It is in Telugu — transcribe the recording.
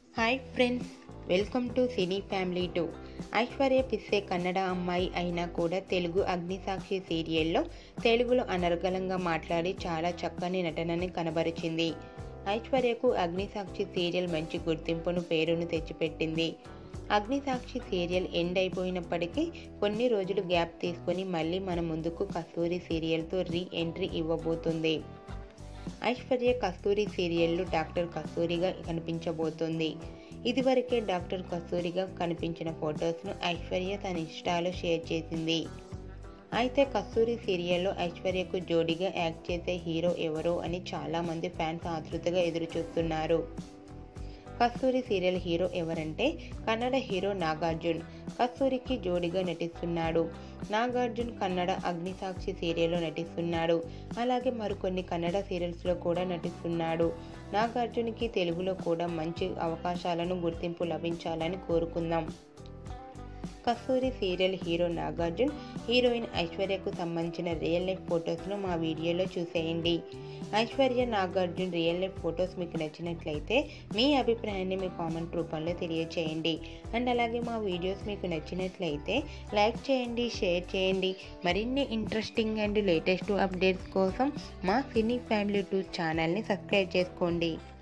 hi friends welcome to cine family two Aishwarya Pisse Kannada అమ్మాయి అయినా కూడా తెలుగు అగ్నిసాక్షి సీరియల్లో తెలుగులో అనర్గళంగా మాట్లాడి చాలా చక్కని నటనని కనబరిచింది ఐశ్వర్యకు అగ్నిసాక్షి సీరియల్ మంచి గుర్తింపును పేరును తెచ్చిపెట్టింది అగ్నిసాక్షి సీరియల్ ఎండ్ అయిపోయినప్పటికీ కొన్ని రోజులు గ్యాప్ తీసుకొని మళ్ళీ మన ముందుకు కస్తూరి సీరియల్తో రీ ఎంట్రీ ఇవ్వబోతుంది ఐశ్వర్య కస్తూరి సీరియల్లో డాక్టర్ కస్తూరిగా కనిపించబోతోంది ఇదివరకే డాక్టర్ కస్తూరిగా కనిపించిన ఫొటోస్ను ఐశ్వర్య తన ఇష్టాలు షేర్ చేసింది అయితే కస్తూరి సీరియల్లో ఐశ్వర్యకు జోడీగా యాక్ట్ చేసే హీరో ఎవరో అని చాలామంది ఫ్యాన్స్ ఆతృతగా ఎదురుచూస్తున్నారు కస్తూరి సీరియల్ హీరో ఎవరంటే కన్నడ హీరో నాగార్జున్ కస్తూరికి జోడిగా నటిస్తున్నాడు నాగార్జున్ కన్నడ అగ్నిసాక్షి సీరియల్లో నటిస్తున్నాడు అలాగే మరికొన్ని కన్నడ సీరియల్స్లో కూడా నటిస్తున్నాడు నాగార్జున్కి తెలుగులో కూడా మంచి అవకాశాలను గుర్తింపు లభించాలని కోరుకుందాం Kasturi serial hero Nagarjun heroine ఐశ్వర్యకు సంబంధించిన రియల్ లైఫ్ ఫొటోస్ను మా వీడియోలో చూసేయండి Aishwarya Nagarjun real life photos మీకు నచ్చినట్లయితే మీ అభిప్రాయాన్ని మీ కామెంట్ రూపంలో తెలియచేయండి అండ్ అలాగే మా వీడియోస్ మీకు నచ్చినట్లయితే లైక్ చేయండి షేర్ చేయండి మరిన్ని ఇంట్రెస్టింగ్ అండ్ లేటెస్ట్ అప్డేట్స్ కోసం మా సినీ ఫ్యామిలీ టూ ఛానల్ని సబ్స్క్రైబ్ చేసుకోండి